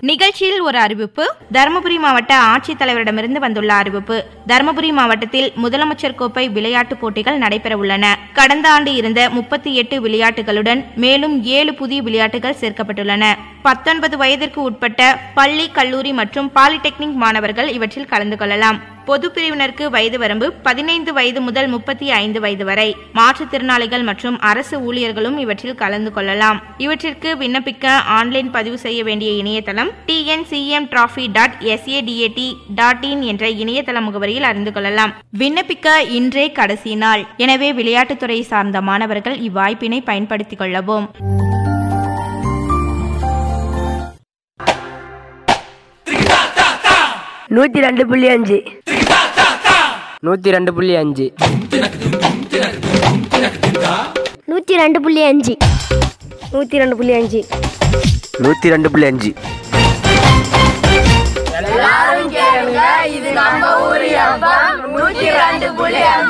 நிகழ்ச்சியில் ஒரு அறிவிப்பு தருமபுரி மாவட்ட ஆட்சித்தலைவரிடமிருந்து வந்துள்ள அறிவிப்பு தருமபுரி மாவட்டத்தில் முதலமைச்சர் கோப்பை விளையாட்டுப் போட்டிகள் நடைபெற உள்ளன கடந்த ஆண்டு இருந்த முப்பத்தி எட்டு விளையாட்டுகளுடன் மேலும் ஏழு புதிய விளையாட்டுகள் சேர்க்கப்பட்டுள்ளன பத்தொன்பது வயதிற்கு உட்பட்ட பள்ளி கல்லூரி மற்றும் பாலிடெக்னிக் மாணவர்கள் இவற்றில் கலந்து கொள்ளலாம் பொது பிரிவினருக்கு வயது வரம்பு பதினைந்து வயது முதல் முப்பத்தி ஐந்து வயது வரை மாற்றுத்திறனாளிகள் மற்றும் அரசு ஊழியர்களும் இவற்றில் கலந்து கொள்ளலாம் இவற்றிற்கு விண்ணப்பிக்க ஆன்லைன் பதிவு செய்ய வேண்டிய இணையதளம் TNCM trophy dot SADAT dot in என்ற இணையதள முகவரியில் அறிந்து கொள்ளலாம் விண்ணப்பிக்க இன்றே கடைசி நாள் எனவே விளையாட்டுத்துறை சார்ந்த மாணவர்கள் இவ்வாய்ப்பினை பயன்படுத்திக் கொள்ளவும் நூற்றி ரெண்டு புள்ளி அஞ்சு நூற்றி ரெண்டு புள்ளி அஞ்சு நூற்றி ரெண்டு புள்ளி அஞ்சு நூற்றி ரெண்டு புள்ளி அஞ்சு நூற்றி ரெண்டு புள்ளி அஞ்சு இது நம்ம ஊரு நூற்றி ரெண்டு புள்ளி